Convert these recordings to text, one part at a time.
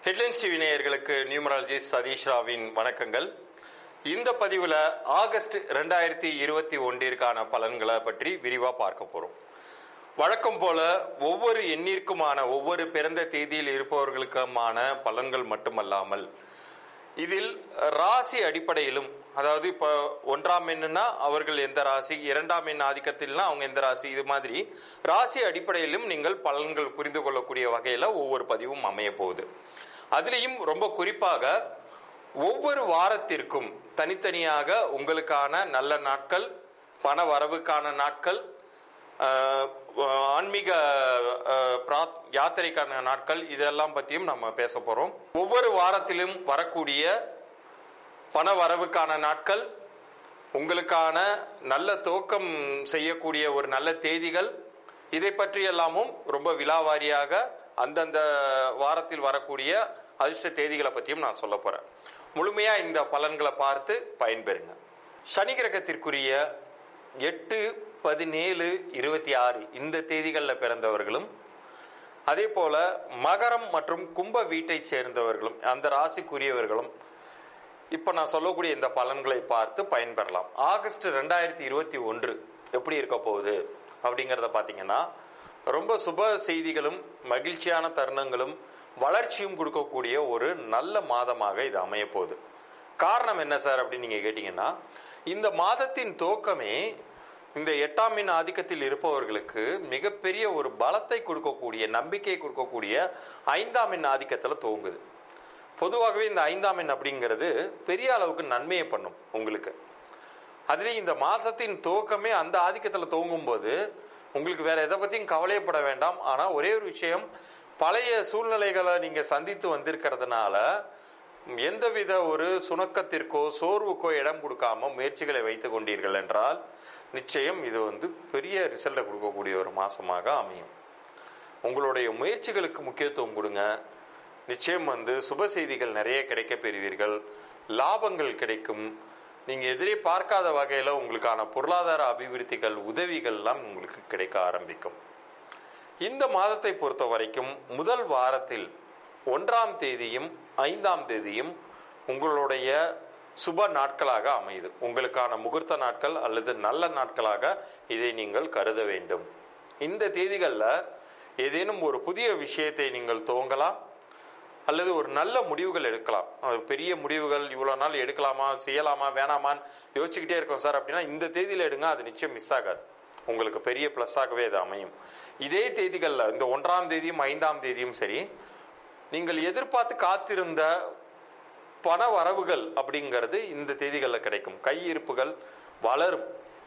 headlines TV நேயர்களுக்கு numerologist Satish ராவின் வணக்கங்கள் இந்த பதிவில் ஆகஸ்ட் ரெண்டாயிரத்தி இருபத்தி ஒன்றிற்கான பலன்களை பற்றி விரிவாக பார்க்க போகிறோம் வழக்கம் போல ஒவ்வொரு எண்ணிற்குமான ஒவ்வொரு பிறந்த தேதியில் இருப்பவர்களுக்குமான பலன்கள் மட்டுமல்லாமல் இதில் ராசி அடிப்படையிலும் அதாவது இப்போ ஒன்றாம் எண்ணுனா அவர்கள் எந்த ராசி இரண்டாம் எண் ஆதிக்கத்தில்னா அவங்க எந்த ராசி இது மாதிரி ராசி அடிப்படையிலும் நீங்கள் பலன்கள் புரிந்து கொள்ளக்கூடிய வகையில் ஒவ்வொரு பதிவும் அமைய போகுது அதுலேயும் ரொம்ப குறிப்பாக ஒவ்வொரு வாரத்திற்கும் தனித்தனியாக உங்களுக்கான நல்ல நாட்கள் பண வரவுக்கான நாட்கள் ஆஹ், ஆன்மீக ஆஹ், பிராத்- யாத்திரைக்கான நாட்கள் இதெல்லாம் பற்றியும் நம்ம பேச போகிறோம் ஒவ்வொரு வாரத்திலும் வரக்கூடிய பண வரவுக்கான நாட்கள் உங்களுக்கான நல்ல துவக்கம் செய்யக்கூடிய ஒரு நல்ல தேதிகள் இதை பற்றி எல்லாமும் ரொம்ப விலாவாரியாக அந்தந்த வாரத்தில் வரக்கூடிய அதிர்ஷ்ட தேதிகளை பற்றியும் நான் சொல்ல போறேன் முழுமையா இந்த பலன்களை பார்த்து பயன்பெறுங்க சனி கிரகத்திற்குரிய எட்டு பதினேழு இருபத்தி ஆறு இந்த தேதிகளில் பிறந்தவர்களும் அதே போல மகரம் மற்றும் கும்ப வீட்டைச் சேர்ந்தவர்களும் அந்த ராசிக்குரியவர்களும் இப்ப நான் சொல்லக்கூடிய இந்த பலன்களை பார்த்து பயன்பெறலாம் ஆகஸ்ட் ரெண்டாயிரத்தி இருபத்தி ஒன்று எப்படி இருக்க போகுது அப்படிங்கிறத பார்த்தீங்கன்னா ரொம்ப சுப செய்திகளும் மகிழ்ச்சியான தருணங்களும் வளர்ச்சியும் கொடுக்கக்கூடிய ஒரு நல்ல மாதமாக இது அமைய போகுது காரணம் என்ன சார் அப்படின்னு நீங்க கேட்டீங்கன்னா இந்த மாதத்தின் துவக்கமே இந்த எட்டாம் எண் ஆதிக்கத்தில் இருப்பவர்களுக்கு மிகப்பெரிய ஒரு பலத்தை கொடுக்கக்கூடிய நம்பிக்கை கொடுக்கக்கூடிய ஐந்தாம் எண் ஆதிக்கத்தில் துவங்குது பொதுவாகவே இந்த ஐந்தாம் எண் அப்படிங்கிறது பெரிய அளவுக்கு நன்மையை பண்ணும் உங்களுக்கு அதுலேயும் இந்த மாசத்தின் துவக்கமே அந்த ஆதிக்கத்தில் துவங்கும் போது உங்களுக்கு வேற எதை பற்றியும் கவலையப்பட வேண்டாம் ஆனால் ஒரே ஒரு விஷயம் பழைய சூழ்நிலைகளை நீங்கள் சந்தித்து வந்திருக்கிறதுனால எந்தவித ஒரு சுணக்கத்திற்கோ சோர்வுக்கோ இடம் கொடுக்காம முயற்சிகளை வைத்து கொண்டீர்கள் என்றால் நிச்சயம் இது வந்து பெரிய ரிசல்ட்டை கொடுக்கக்கூடிய ஒரு மாசமாக அமையும் உங்களுடைய முயற்சிகளுக்கு முக்கியத்துவம் கொடுங்க நிச்சயம் வந்து சுப செய்திகள் நிறைய கிடைக்க பெறுவீர்கள் லாபங்கள் கிடைக்கும் நீங்க எதிரே பார்க்காத வகையில உங்களுக்கான பொருளாதார அபிவிருத்திகள் உதவிகள்லாம் உங்களுக்கு கிடைக்க ஆரம்பிக்கும் இந்த மாதத்தை பொறுத்த வரைக்கும் முதல் வாரத்தில் ஒன்றாம் தேதியும் ஐந்தாம் தேதியும் உங்களுடைய சுப நாட்களாக அமையுது உங்களுக்கான முகூர்த்த நாட்கள் அல்லது நல்ல நாட்களாக இதை நீங்கள் கருத வேண்டும் இந்த தேதிகளில் ஏதேனும் ஒரு புதிய விஷயத்தை நீங்கள் துவங்கலாம் அல்லது ஒரு நல்ல முடிவுகள் எடுக்கலாம் அது பெரிய முடிவுகள் இவ்வளோ நாள் எடுக்கலாமா செய்யலாமா வேணாமான்னு யோசிச்சுக்கிட்டே இருக்கோம் சார் அப்படின்னா இந்த தேதியில் எடுங்க அது நிச்சயம் மிஸ் ஆகாது உங்களுக்கு பெரிய ப்ளஸ்ஸாகவே அது அமையும் இதே தேதிகளில் இந்த ஒன்றாம் தேதியும் ஐந்தாம் தேதியும் சரி நீங்கள் எதிர்பார்த்து காத்திருந்த பண வரவுகள் அப்படிங்கிறது இந்த தேதிகளில் கிடைக்கும் கையிருப்புகள் வளரும்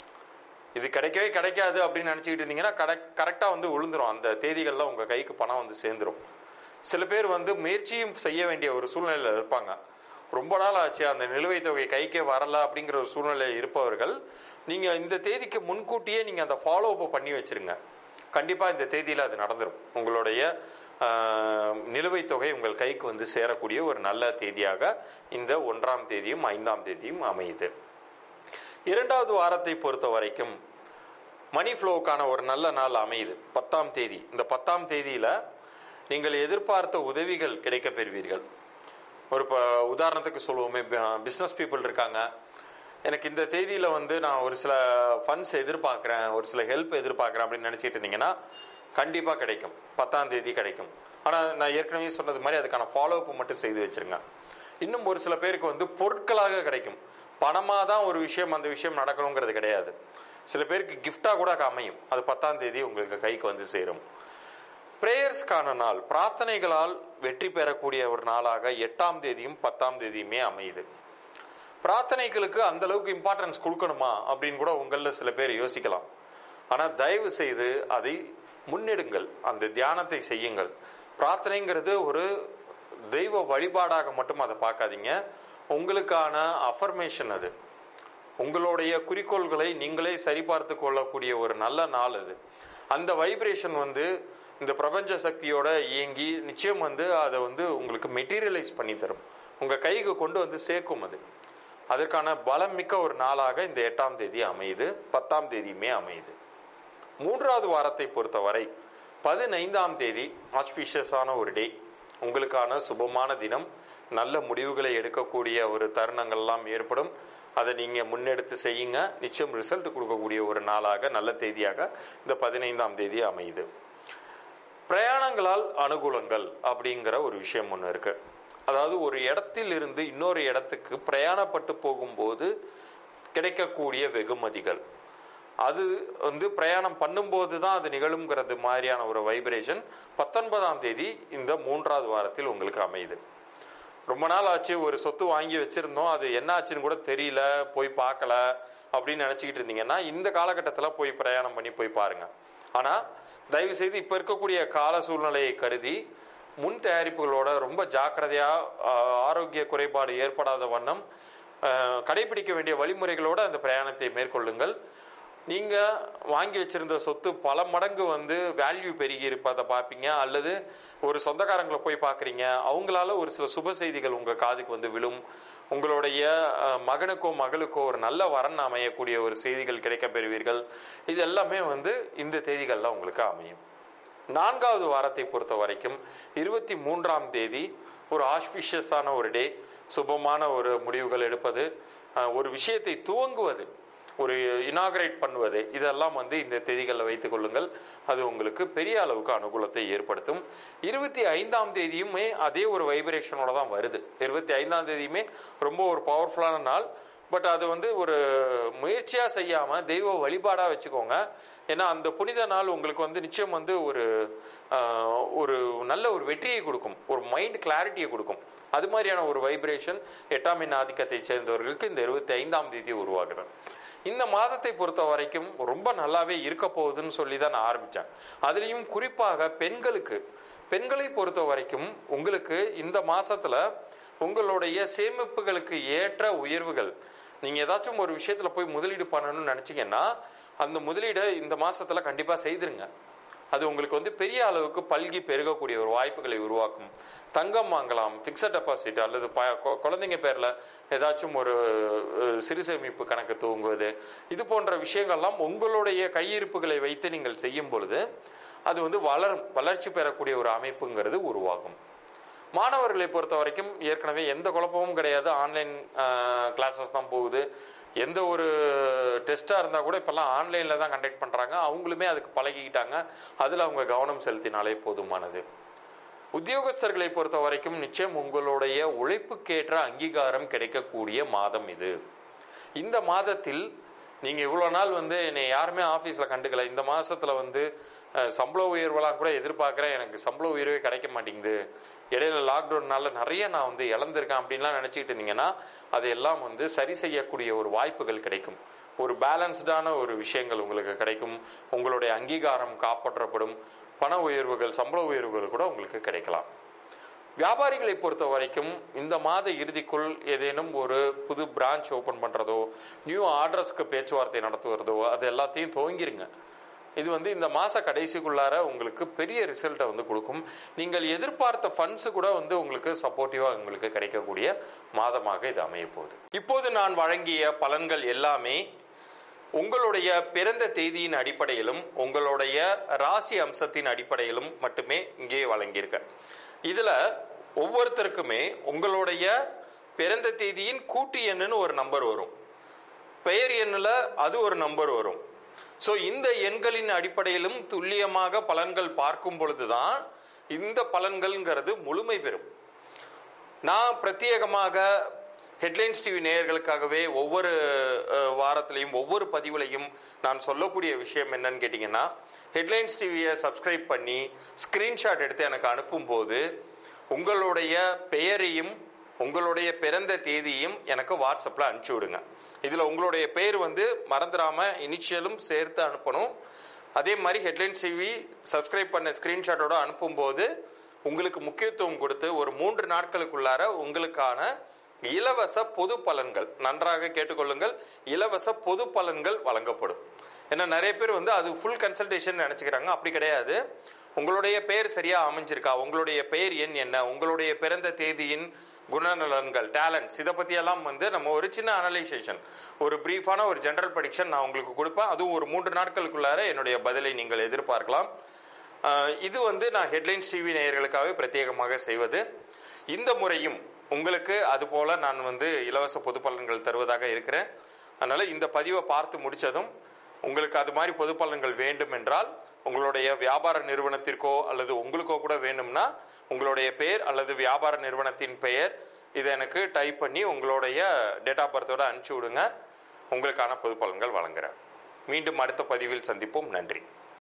இது கிடைக்கவே கிடைக்காது அப்படின்னு நினச்சிக்கிட்டு இருந்தீங்கன்னா கரெக்ட் கரெக்டாக வந்து விழுந்துரும் அந்த தேதிகளில் உங்கள் கைக்கு பணம் வந்து சேர்ந்துரும் சில பேர் வந்து முயற்சியும் செய்ய வேண்டிய ஒரு சூழ்நிலையில் இருப்பாங்க ரொம்ப நாள் ஆச்சு அந்த நிலுவைத் தொகை கைக்கே வரல அப்படிங்கிற ஒரு சூழ்நிலையில் இருப்பவர்கள் நீங்கள் இந்த தேதிக்கு முன்கூட்டியே நீங்கள் அந்த ஃபாலோ அப் பண்ணி வச்சிருங்க கண்டிப்பாக இந்த தேதியில் அது நடந்துரும் உங்களுடைய ஆஹ், நிலுவைத் தொகை உங்கள் கைக்கு வந்து சேரக்கூடிய ஒரு நல்ல தேதியாக இந்த ஒன்றாம் தேதியும் ஐந்தாம் தேதியும் அமையுது இரண்டாவது வாரத்தை பொறுத்த வரைக்கும் மணி ஃப்ளோவுக்கான ஒரு நல்ல நாள் அமையுது பத்தாம் தேதி இந்த பத்தாம் தேதியில நீங்கள் எதிர்பார்த்த உதவிகள் கிடைக்க பெறுவீர்கள் ஒரு இப்போ உதாரணத்துக்கு சொல்லுவோமே பிஸ்னஸ் பீப்புள் இருக்காங்க எனக்கு இந்த தேதியில் வந்து நான் ஒரு சில ஃபண்ட்ஸ் எதிர்பார்க்குறேன் ஒரு சில ஹெல்ப் எதிர்பார்க்குறேன் அப்படின்னு நினச்சிட்டு இருந்தீங்கன்னா கண்டிப்பாக கிடைக்கும் பத்தாம் தேதி கிடைக்கும் ஆனால் நான் ஏற்கனவே சொன்னது மாதிரி அதுக்கான ஃபாலோ அப் மட்டும் செய்து வச்சிருங்க இன்னும் ஒரு சில பேருக்கு வந்து பொருட்களாக கிடைக்கும் பணமாக தான் ஒரு விஷயம் அந்த விஷயம் நடக்கணுங்கிறது கிடையாது சில பேருக்கு கிஃப்டாக கூட அமையும் அது பத்தாம் தேதி உங்களுக்கு கைக்கு வந்து சேரும் பிரேயர்ஸ்க்கான நாள் பிரார்த்தனைகளால் வெற்றி பெறக்கூடிய ஒரு நாளாக எட்டாம் தேதியும் பத்தாம் தேதியுமே அமையுது பிரார்த்தனைகளுக்கு அந்த அளவுக்கு இம்பார்ட்டன்ஸ் கொடுக்கணுமா அப்படின்னு கூட உங்களில் சில பேர் யோசிக்கலாம் ஆனால் தயவு செய்து அதை முன்னெடுங்கள் அந்த தியானத்தை செய்யுங்கள் பிரார்த்தனைங்கிறது ஒரு தெய்வ வழிபாடாக மட்டும் அதை பார்க்காதீங்க உங்களுக்கான அஃபர்மேஷன் அது உங்களுடைய குறிக்கோள்களை நீங்களே சரிபார்த்து கொள்ளக்கூடிய ஒரு நல்ல நாள் அது அந்த வைப்ரேஷன் வந்து இந்த பிரபஞ்ச சக்தியோட இயங்கி நிச்சயம் வந்து அதை வந்து உங்களுக்கு மெட்டீரியலைஸ் பண்ணி தரும் உங்க கைக்கு கொண்டு வந்து சேர்க்கும் அது அதற்கான பலம் மிக்க ஒரு நாளாக இந்த எட்டாம் தேதி அமையுது பத்தாம் தேதியுமே அமையுது மூன்றாவது வாரத்தை பொறுத்தவரை பதினைந்தாம் தேதி ஆஸ்பிஷியஸான ஒரு டே உங்களுக்கான சுபமான தினம் நல்ல முடிவுகளை எடுக்கக்கூடிய ஒரு தருணங்கள்லாம் ஏற்படும் அதை நீங்க முன்னெடுத்து செய்யுங்க நிச்சயம் ரிசல்ட் கொடுக்கக்கூடிய ஒரு நாளாக நல்ல தேதியாக இந்த பதினைந்தாம் தேதி அமையுது பிரயாணங்களால் அனுகூலங்கள் அப்படிங்கிற ஒரு விஷயம் ஒன்று இருக்கு அதாவது ஒரு இடத்தில் இருந்து இன்னொரு இடத்துக்கு பிரயாணப்பட்டு போகும்போது கிடைக்கக்கூடிய வெகுமதிகள் அது வந்து பிரயாணம் பண்ணும்போது தான் அது நிகழுங்கிறது மாதிரியான ஒரு வைப்ரேஷன் பத்தொன்பதாம் தேதி இந்த மூன்றாவது வாரத்தில் உங்களுக்கு அமையுது ரொம்ப நாள் ஆச்சு ஒரு சொத்து வாங்கி வச்சிருந்தோம் அது என்ன ஆச்சுன்னு கூட தெரியல போய் பார்க்கல அப்படின்னு நினைச்சுக்கிட்டு இருந்தீங்கன்னா இந்த காலகட்டத்தில் போய் பிரயாணம் பண்ணி போய் பாருங்க ஆனா தயவு செய்து இப்ப இருக்கக்கூடிய கால சூழ்நிலையை கருதி முன் தயாரிப்புகளோட ரொம்ப ஜாக்கிரதையா ஆஹ், ஆரோக்கிய குறைபாடு ஏற்படாத வண்ணம் ஆஹ், கடைபிடிக்க வேண்டிய வழிமுறைகளோட அந்த பிரயாணத்தை மேற்கொள்ளுங்கள் நீங்க வாங்கி வச்சிருந்த சொத்து பல மடங்கு வந்து வேல்யூ பெருகி இருப்பதை பார்ப்பீங்க அல்லது ஒரு சொந்தக்காரங்களை போய் பார்க்குறீங்க அவங்களால ஒரு சில சுப செய்திகள் உங்க காதுக்கு வந்து விழும் உங்களுடைய அஹ், மகனுக்கோ மகளுக்கோ ஒரு நல்ல வரன் அமையக்கூடிய ஒரு செய்திகள் கிடைக்கப் பெறுவீர்கள் இது எல்லாமே வந்து இந்த தேதிகள்ல உங்களுக்கு அமையும் நான்காவது வாரத்தை பொறுத்த வரைக்கும் இருபத்தி மூன்றாம் தேதி ஒரு ஆஸ்பிஷியஸான ஒரு டே சுபமான ஒரு முடிவுகள் எடுப்பது அஹ், ஒரு விஷயத்தை துவங்குவது ஒரு இனாகரேட் பண்ணுவது இதெல்லாம் வந்து இந்த தேதிகளில் வைத்துக் கொள்ளுங்கள் அது உங்களுக்கு பெரிய அளவுக்கு அனுகூலத்தை ஏற்படுத்தும் இருபத்தி ஐந்தாம் தேதியுமே அதே ஒரு வைப்ரேஷனோட தான் வருது இருபத்தி ஐந்தாம் தேதியுமே ரொம்ப ஒரு பவர்ஃபுல்லான நாள் பட் அது வந்து ஒரு முயற்சியா செய்யாம தெய்வ வழிபாடா வச்சுக்கோங்க ஏன்னா அந்த புனித நாள் உங்களுக்கு வந்து நிச்சயம் வந்து ஒரு ஆஹ், ஒரு நல்ல ஒரு வெற்றியை கொடுக்கும் ஒரு மைண்ட் கிளாரிட்டியை கொடுக்கும் அது மாதிரியான ஒரு வைப்ரேஷன் எட்டாம் எண் ஆதிக்கத்தை சேர்ந்தவர்களுக்கு இந்த இருபத்தி ஐந்தாம் தேதி உருவாகிறது இந்த மாதத்தை பொறுத்த வரைக்கும் ரொம்ப நல்லாவே இருக்க போகுதுன்னு சொல்லி தான் நான் ஆரம்பிச்சேன் அதுலயும் குறிப்பாக பெண்களுக்கு பெண்களை பொறுத்த வரைக்கும் உங்களுக்கு இந்த மாசத்துல உங்களுடைய சேமிப்புகளுக்கு ஏற்ற உயர்வுகள் நீங்க ஏதாச்சும் ஒரு விஷயத்துல போய் முதலீடு பண்ணணும்னு நினைச்சீங்கன்னா அந்த முதலீடை இந்த மாசத்துல கண்டிப்பா செய்திருங்க அது உங்களுக்கு வந்து பெரிய அளவுக்கு பல்கி பெருகக்கூடிய ஒரு வாய்ப்புகளை உருவாக்கும் தங்கம் வாங்கலாம் பிக்சட் டெபாசிட் அல்லது ப- கொ- குழந்தைங்க பேர்ல ஏதாச்சும் ஒரு அஹ், சிறு சேமிப்பு கணக்கு துவங்குவது இது போன்ற விஷயங்கள்லாம் உங்களுடைய கையிருப்புகளை வைத்து நீங்கள் செய்யும் பொழுது அது வந்து வளரும் வளர்ச்சி பெறக்கூடிய ஒரு அமைப்புங்கிறது உருவாகும் மாணவர்களை பொறுத்த வரைக்கும் ஏற்கனவே எந்த குழப்பமும் கிடையாது ஆன்லைன் கிளாஸஸ் தான் போகுது எந்த ஒரு டெஸ்ட்டாக இருந்தால் கூட இப்போல்லாம் ஆன்லைனில் தான் கண்டக்ட் பண்ணுறாங்க அவங்களுமே அதுக்கு பழகிக்கிட்டாங்க அதில் அவங்க கவனம் செலுத்தினாலே போதுமானது உத்தியோகஸ்தர்களை பொறுத்த வரைக்கும் நிச்சயம் உங்களுடைய உழைப்புக்கேற்ற அங்கீகாரம் கிடைக்கக்கூடிய மாதம் இது இந்த மாதத்தில் நீங்க இவ்வளவு நாள் வந்து என்னை யாருமே ஆபீஸ்ல கண்டுக்கல இந்த மாசத்துல வந்து அஹ், சம்பள உயர்வெல்லாம் கூட எதிர்பார்க்கிறேன் எனக்கு சம்பள உயர்வே கிடைக்க மாட்டேங்குது இடையில லாக்டவுன்னால நிறைய நான் வந்து இழந்திருக்கேன் அப்படின்லாம் நினைச்சிட்டு இருந்தீங்கன்னா அதையெல்லாம் வந்து சரி செய்யக்கூடிய ஒரு வாய்ப்புகள் கிடைக்கும் ஒரு பேலன்ஸ்டான ஒரு விஷயங்கள் உங்களுக்கு கிடைக்கும் உங்களுடைய அங்கீகாரம் காப்பாற்றப்படும் பண உயர்வுகள் சம்பள உயர்வுகள் கூட உங்களுக்கு கிடைக்கலாம் வியாபாரிகளை பொறுத்த வரைக்கும் இந்த மாத இறுதிக்குள் ஏதேனும் ஒரு புது பிரான்ச் ஓபன் பண்றதோ நியூ ஆர்டர்ஸ்க்கு பேச்சுவார்த்தை நடத்துவதோ அது எல்லாத்தையும் துவங்கிருங்க இது வந்து இந்த மாச கடைசிக்குள்ளார உங்களுக்கு பெரிய ரிசல்ட்டை வந்து கொடுக்கும் நீங்கள் எதிர்பார்த்த ஃபண்ட்ஸ் கூட வந்து உங்களுக்கு சப்போர்ட்டிவா உங்களுக்கு கிடைக்கக்கூடிய மாதமாக இது அமைய போகுது இப்போது நான் வழங்கிய பலன்கள் எல்லாமே உங்களுடைய பிறந்த தேதியின் அடிப்படையிலும் உங்களுடைய ராசி அம்சத்தின் அடிப்படையிலும் மட்டுமே இங்கே வழங்கியிருக்க இதுல ஒவ்வொருத்தருக்குமே உங்களுடைய பிறந்த தேதியின் கூட்டு எண்ணுன்னு ஒரு நம்பர் வரும் பெயர் எண்ணுல அது ஒரு நம்பர் வரும் சோ இந்த எண்களின் அடிப்படையிலும் துல்லியமாக பலன்கள் பார்க்கும் பொழுதுதான் இந்த பலன்கள்ங்கிறது முழுமை பெறும் நான் பிரத்யேகமாக ஹெட்லைன்ஸ் டிவி நேயர்களுக்காகவே ஒவ்வொரு அஹ், வாரத்திலையும் ஒவ்வொரு பதிவுலையும் நான் சொல்லக்கூடிய விஷயம் என்னன்னு கேட்டிங்கன்னா ஹெட்லைன்ஸ் டிவியை சப்ஸ்கிரைப் பண்ணி ஸ்கிரீன்ஷாட் எடுத்து எனக்கு அனுப்பும்போது உங்களுடைய பெயரையும் உங்களுடைய பிறந்த தேதியும் எனக்கு வாட்ஸ்அப்பில் அனுப்பிச்சி விடுங்க இதில் உங்களுடைய பெயர் வந்து மறந்துடாம இனிஷியலும் சேர்த்து அனுப்பணும் அதே மாதிரி ஹெட்லைன்ஸ் டிவி சப்ஸ்கிரைப் பண்ண ஸ்கிரீன்ஷாட்டோட அனுப்பும்போது உங்களுக்கு முக்கியத்துவம் கொடுத்து ஒரு மூன்று நாட்களுக்குள்ளார உங்களுக்கான இலவச பொது பலன்கள் நன்றாக கேட்டுக்கொள்ளுங்கள் இலவச பொது பலன்கள் வழங்கப்படும் ஏன்னா நிறைய பேர் வந்து அது ஃபுல் கன்சல்டேஷன் நினைச்சுக்கிறாங்க அப்படி கிடையாது உங்களுடைய பெயர் சரியா அமைஞ்சிருக்கா உங்களுடைய பெயர் எண் என்ன உங்களுடைய பிறந்த தேதியின் குணநலன்கள் டேலண்ட்ஸ் இதை பற்றியெல்லாம் வந்து நம்ம ஒரு சின்ன அனலைசேஷன் ஒரு பிரீஃபான ஒரு ஜெனரல் ப்ரடிக்ஷன் நான் உங்களுக்கு கொடுப்பேன் அதுவும் ஒரு மூன்று நாட்களுக்குள்ளார என்னுடைய பதிலை நீங்கள் எதிர்பார்க்கலாம் அஹ், இது வந்து நான் ஹெட்லைன்ஸ் டிவி நேயர்களுக்காகவே பிரத்யேகமாக செய்வது இந்த முறையும் உங்களுக்கு அதுபோல நான் வந்து இலவச பொது பலன்கள் தருவதாக இருக்கிறேன் அதனால இந்த பதிவை பார்த்து முடிச்சதும் உங்களுக்கு அது மாதிரி பொது பலன்கள் வேண்டும் என்றால் உங்களுடைய வியாபார நிறுவனத்திற்கோ அல்லது உங்களுக்கோ கூட வேணும்னா உங்களுடைய பெயர் அல்லது வியாபார நிறுவனத்தின் பெயர் இதை எனக்கு டைப் பண்ணி உங்களுடைய டேட் ஆஃப் பர்த்தோட அனுப்பிச்சி விடுங்க உங்களுக்கான பொது பலன்கள் வழங்குறேன் மீண்டும் அடுத்த பதிவில் சந்திப்போம் நன்றி